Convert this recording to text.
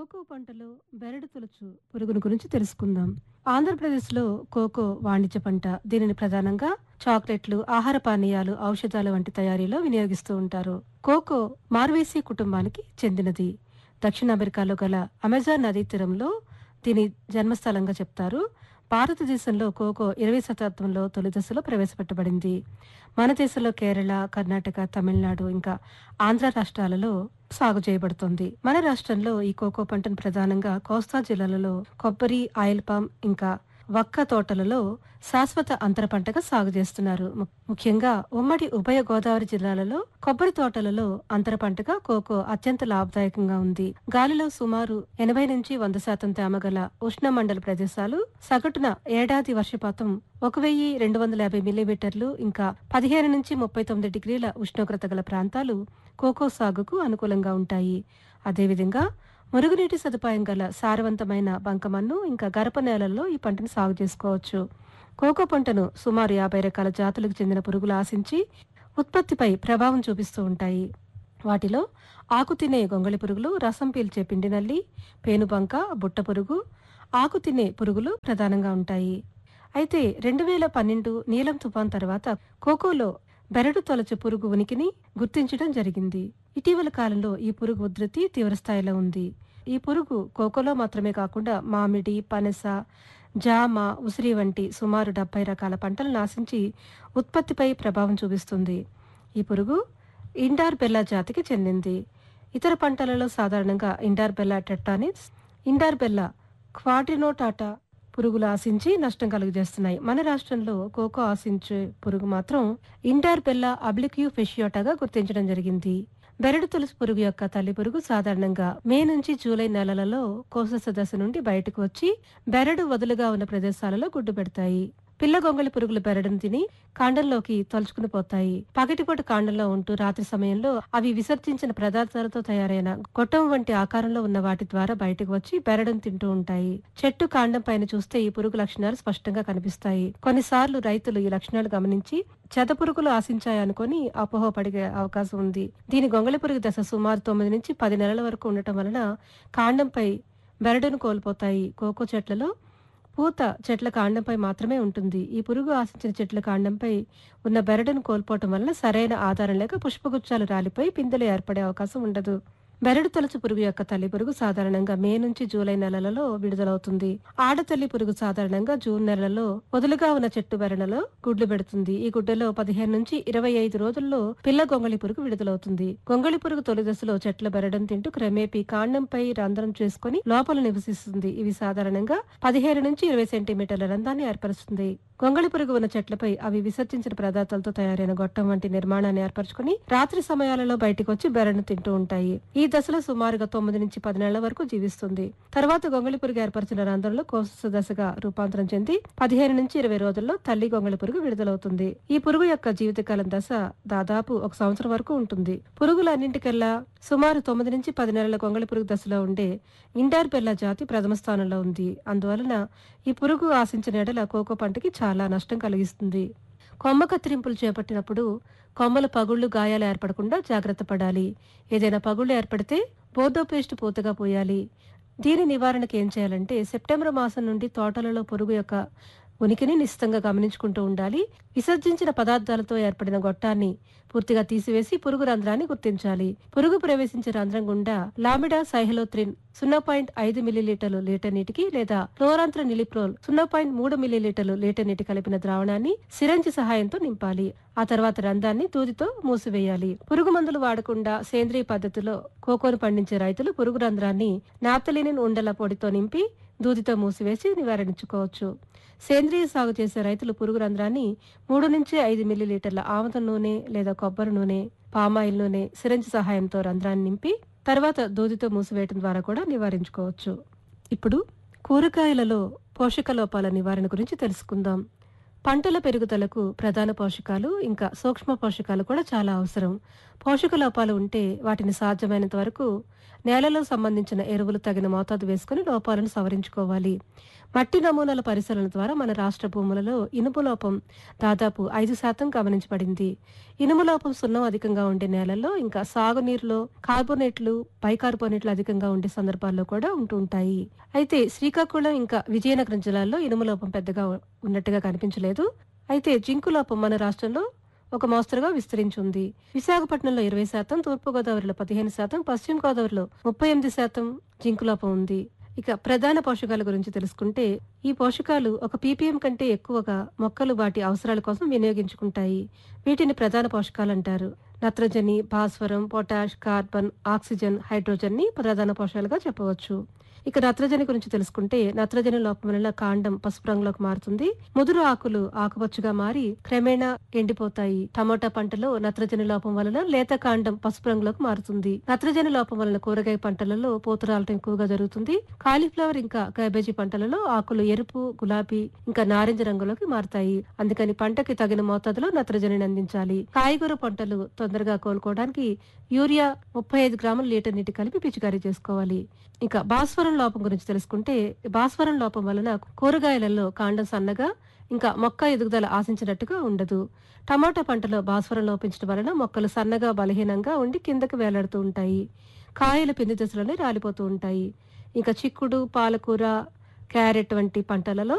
cocoa పంటలో బెరడు తొలచు పురుగును గురించి తెలుసుకుందాం ఆంధ్రప్రదేశ్లో కోకో వాణిజ్య పంట దీనిని ప్రధానంగా చాక్లెట్లు ఆహార పానీయాలు ఔషధాలు వంటి తయారీలో వినియోగిస్తూ ఉంటారు కోకో మార్వేసీ కుటుంబానికి చెందినది దక్షిణ అమెరికాలో గల అమెజాన్ నదీ తీరంలో దీని జన్మస్థలంగా చెప్తారు భారతదేశంలో కోకో ఇరవై శతాబ్దంలో తొలి దశలో ప్రవేశపెట్టబడింది మన దేశంలో కేరళ కర్ణాటక తమిళనాడు ఇంకా ఆంధ్ర రాష్ట్రాలలో సాగు చేయబడుతుంది మన రాష్ట్రంలో ఈ కోకో పంటను ప్రధానంగా కోస్తా జిల్లాలలో కొబ్బరి ఆయిల్ పామ్ ఇంకా వక్క తోటలలో శాశ్వత అంతర పంటగా సాగు చేస్తున్నారు ము- ముఖ్యంగా ఉమ్మడి ఉభయ గోదావరి జిల్లాలలో కొబ్బరి తోటలలో అంతర పంటగా కోకో అత్యంత లాభదాయకంగా ఉంది గాలిలో సుమారు ఎనభై నుంచి వంద శాతం తేమ గల ఉష్ణమండల ప్రదేశాలు సగటున ఏడాది వర్షపాతం ఒక వెయ్యి రెండు వందల యాభై మిల్లీమీటర్లు ఇంకా పదిహేను నుంచి ముప్పై తొమ్మిది డిగ్రీల ఉష్ణోగ్రత గల ప్రాంతాలు కోకో సాగుకు అనుకూలంగా ఉంటాయి అదేవిధంగా మురుగునీటి సదుపాయం గల సారవంతమైన బంకమన్ను ఇంకా గరప నేలల్లో ఈ పంటను సాగు చేసుకోవచ్చు కోకో పంటను సుమారు యాభై రకాల జాతులకు చెందిన పురుగులు ఆశించి ఉత్పత్తిపై ప్రభావం చూపిస్తూ ఉంటాయి వాటిలో ఆకు తినే గొంగళి పురుగులు రసం పీల్చే పిండి నల్లి పేనుబంక బుట్ట పురుగు ఆకు తినే పురుగులు ప్రధానంగా ఉంటాయి అయితే రెండు వేల పన్నెండు నీలం తుఫాన్ తర్వాత కోకోలో బెరడు తొలచు పురుగు ఉనికిని గుర్తించడం జరిగింది ఇటీవల కాలంలో ఈ పురుగు ఉధృతి తీవ్రస్థాయిలో ఉంది ఈ పురుగు కోకోలో మాత్రమే కాకుండా మామిడి పనస జామ ఉసిరి వంటి సుమారు డెబ్బై రకాల పంటలు నాశించి ఉత్పత్తిపై ప్రభావం చూపిస్తుంది ఈ పురుగు ఇండార్ బెల్లా జాతికి చెందింది ఇతర పంటలలో సాధారణంగా ఇండార్ బెల్లా టెట్టానిస్ ఇండార్ బెల్లా క్వాడ్రినోటాటా పురుగులు ఆశించి నష్టం కలుగజేస్తున్నాయి మన రాష్ట్రంలో కోకో ఆశించే పురుగు మాత్రం ఇండార్ బెల్లా అబ్లిక్యూ ఫెషియోటాగా గుర్తించడం జరిగింది బెరడు తులసి పురుగు యొక్క తల్లి పురుగు సాధారణంగా మే నుంచి జూలై నెలలలో కోసస దశ నుండి బయటకు వచ్చి బెరడు వదులుగా ఉన్న ప్రదేశాలలో గుడ్డు పెడతాయి పిల్ల గొంగళి పురుగులు బెరడును తిని కాండంలోకి తొలుచుకుని పోతాయి పగటిపూట కాండంలో ఉంటూ రాత్రి సమయంలో అవి విసర్జించిన పదార్థాలతో తయారైన గొట్టం వంటి ఆకారంలో ఉన్న వాటి ద్వారా బయటకు వచ్చి బెరడును తింటూ ఉంటాయి చెట్టు కాండం పైన చూస్తే ఈ పురుగు లక్షణాలు స్పష్టంగా కనిపిస్తాయి కొన్నిసార్లు రైతులు ఈ లక్షణాలు గమనించి చెద పురుగులు ఆశించాయనుకొని అపోహపడే అవకాశం ఉంది దీని గొంగళి పురుగు దశ సుమారు తొమ్మిది నుంచి పది నెలల వరకు ఉండటం వలన కాండంపై బెరడును కోల్పోతాయి కోకో చెట్లలో పూత చెట్ల కాండంపై మాత్రమే ఉంటుంది ఈ పురుగు ఆశించిన చెట్ల కాండంపై ఉన్న బెరడును కోల్పోవటం వలన సరైన ఆధారం లేక పుష్పగుచ్చాలు రాలిపోయి పిందెలు ఏర్పడే అవకాశం ఉండదు బెరడు తొలచు పురుగు యొక్క తల్లి పురుగు సాధారణంగా మే నుంచి జూలై నెలలలో విడుదలవుతుంది ఆడతల్లి పురుగు సాధారణంగా జూన్ నెలలో వదులుగా ఉన్న చెట్టు బెరడులో గుడ్లు పెడుతుంది ఈ గుడ్డలో పదిహేను నుంచి ఇరవై ఐదు రోజుల్లో పిల్ల గొంగళి పురుగు విడుదలవుతుంది గొంగళి పురుగు తొలి దశలో చెట్ల బెరడును తింటూ క్రమేపీ కాండంపై రంధ్రం చేసుకుని లోపల నివసిస్తుంది ఇవి సాధారణంగా పదిహేను నుంచి ఇరవై సెంటీమీటర్ల రంధ్రాన్ని ఏర్పరుస్తుంది గొంగళి పురుగు ఉన్న చెట్లపై అవి విసర్జించిన పదార్థాలతో తయారైన గొట్టం వంటి నిర్మాణాన్ని ఏర్పరచుకుని రాత్రి సమయాలలో బయటకు వచ్చి బెరడును తింటూ ఉంటాయి ఈ దశలో సుమారుగా తొమ్మిది నుంచి పది నెలల వరకు జీవిస్తుంది తర్వాత గొంగళి పురుగు ఏర్పరిచిన రంధ్రంలో కోస దశగా రూపాంతరం చెంది పదిహేను నుంచి ఇరవై రోజుల్లో తల్లి గొంగళి పురుగు విడుదలవుతుంది ఈ పురుగు యొక్క జీవితకాలం దశ దాదాపు ఒక సంవత్సరం వరకు ఉంటుంది పురుగులన్నింటికల్లా సుమారు తొమ్మిది నుంచి పది నెలల గొంగళి పురుగు దశలో ఉండే ఇండార్ బెల్లా జాతి ప్రథమ స్థానంలో ఉంది అందువలన ఈ పురుగు ఆశించిన ఎడల కోకో పంటకి చాలా నష్టం కలిగిస్తుంది కొమ్మ కత్తిరింపులు చేపట్టినప్పుడు కొమ్మల పగుళ్లు గాయాలు ఏర్పడకుండా జాగ్రత్త పడాలి ఏదైనా పగుళ్లు ఏర్పడితే బోర్డో పేస్ట్ పూతగా పోయాలి దీని నివారణకు ఏం చేయాలంటే సెప్టెంబర్ మాసం నుండి తోటలలో పురుగు యొక్క ఉనికిని నిశ్చితంగా గమనించుకుంటూ ఉండాలి విసర్జించిన పదార్థాలతో ఏర్పడిన గొట్టాన్ని పూర్తిగా తీసివేసి పురుగు రంధ్రాన్ని గుర్తించాలి పురుగు ప్రవేశించే రంధ్రం గుండా లామిడా సైహలోత్రిన్ సున్నా పాయింట్ ఐదు మిల్లీలీటర్లు లీటర్ నీటికి లేదా క్లోరాంత్ర నిలిప్రోల్ సున్నా పాయింట్ మూడు మిల్లీలీటర్లు లీటర్ నీటి కలిపిన ద్రావణాన్ని సిరంజి సహాయంతో నింపాలి ఆ తర్వాత రంధ్రాన్ని దూదితో మూసివేయాలి పురుగు మందులు వాడకుండా సేంద్రియ పద్ధతిలో కోకోను పండించే రైతులు పురుగు రంధ్రాన్ని నాప్తలినిన్ ఉండల పొడితో నింపి దూదితో మూసివేసి నివారించుకోవచ్చు సేంద్రియ సాగు చేసే రైతులు పురుగు రంధ్రాన్ని మూడు నుంచి ఐదు మిల్లీలీటర్ల ఆముదం నూనె లేదా కొబ్బరి నూనె పామాయిల్ నూనె సిరంజి సహాయంతో రంధ్రాన్ని నింపి తర్వాత దూదితో మూసివేయటం ద్వారా కూడా నివారించుకోవచ్చు ఇప్పుడు కూరగాయలలో పోషక లోపాల నివారణ గురించి తెలుసుకుందాం పంటల పెరుగుదలకు ప్రధాన పోషకాలు ఇంకా సూక్ష్మ పోషకాలు కూడా చాలా అవసరం పోషక లోపాలు ఉంటే వాటిని సాధ్యమైనంత వరకు నేలలో సంబంధించిన ఎరువులు తగిన మోతాదు వేసుకుని లోపాలను సవరించుకోవాలి మట్టి నమూనాల పరిశీలన ద్వారా మన రాష్ట్ర భూములలో ఇనుము లోపం దాదాపు ఐదు శాతం గమనించబడింది ఇనుము లోపం సున్నం అధికంగా ఉండే నేలల్లో ఇంకా సాగునీరులో కార్బోనేట్లు బైకార్బోనేట్లు అధికంగా ఉండే సందర్భాల్లో కూడా ఉంటూ ఉంటాయి అయితే శ్రీకాకుళం ఇంకా విజయనగరం జిల్లాల్లో ఇనుము లోపం పెద్దగా ఉన్నట్టుగా కనిపించలేదు అయితే జింకు లోపం మన రాష్ట్రంలో ఒక మోస్తరుగా విస్తరించి ఉంది విశాఖపట్నంలో ఇరవై శాతం తూర్పుగోదావరిలో పదిహేను శాతం పశ్చిమ గోదావరిలో ముప్పై ఎనిమిది శాతం జింకు లోపం ఉంది ఇక ప్రధాన పోషకాల గురించి తెలుసుకుంటే ఈ పోషకాలు ఒక పీపీఎం కంటే ఎక్కువగా మొక్కలు వాటి అవసరాల కోసం వినియోగించుకుంటాయి వీటిని ప్రధాన పోషకాలు అంటారు నత్రజని భాస్వరం పొటాష్ కార్బన్ ఆక్సిజన్ హైడ్రోజన్ ని ప్రధాన పోషకాలుగా చెప్పవచ్చు ఇక నత్రజని గురించి తెలుసుకుంటే నత్రజని లోపం వలన కాండం పసుపు రంగులోకి మారుతుంది ముదురు ఆకులు ఆకుపచ్చగా మారి క్రమేణా ఎండిపోతాయి టమోటా పంటలో నత్రజని లోపం వలన లేత కాండం పసుపు రంగులోకి మారుతుంది నత్రజని లోపం వలన కూరగాయ పంటలలో పూత రాలటం ఎక్కువగా జరుగుతుంది కాలీఫ్లవర్ ఇంకా క్యాబేజీ పంటలలో ఆకులు ఎరుపు గులాబీ ఇంకా నారింజ రంగులోకి మారుతాయి అందుకని పంటకి తగిన మోతాదులో నత్రజనిని అందించాలి కాయగూర పంటలు తొందరగా కోలుకోవడానికి యూరియా ముప్పై ఐదు గ్రాముల లీటర్ నీటి కలిపి పిచికారీ చేసుకోవాలి ఇంకా భాస్వరం లోపం గురించి తెలుసుకుంటే భాస్వరం లోపం వలన కూరగాయలలో కాండం సన్నగా ఇంకా మొక్క ఎదుగుదల ఆశించినట్టుగా ఉండదు టమాటా పంటలో భాస్వరం లోపించడం వలన మొక్కలు సన్నగా బలహీనంగా ఉండి కిందకు వేలాడుతూ ఉంటాయి కాయలు పిండి దశలోనే రాలిపోతూ ఉంటాయి ఇంకా చిక్కుడు పాలకూర క్యారెట్ వంటి పంటలలో